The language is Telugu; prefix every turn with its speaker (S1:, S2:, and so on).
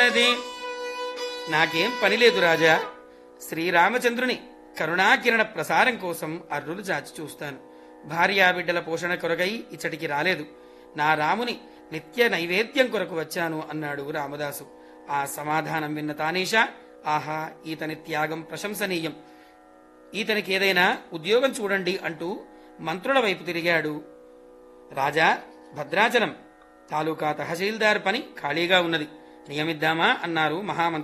S1: ఉన్నది నాకేం పని లేదు రాజా శ్రీరామచంద్రుని కరుణాకిరణ ప్రసారం కోసం అర్రులు చాచి చూస్తాను భార్యాబిడ్డల పోషణ కొరకై ఇచ్చటికి రాలేదు నా రాముని నిత్య నైవేద్యం కొరకు వచ్చాను అన్నాడు రామదాసు ఆ సమాధానం విన్న తానీషా ఆహా ఈతని త్యాగం ప్రశంసనీయం ఈతనికి ఏదైనా ఉద్యోగం చూడండి అంటూ మంత్రుల వైపు తిరిగాడు రాజా భద్రాచలం తాలూకా తహసీల్దార్ పని ఖాళీగా ఉన్నది నియమిద్దామా అన్నారు మహామంత్రి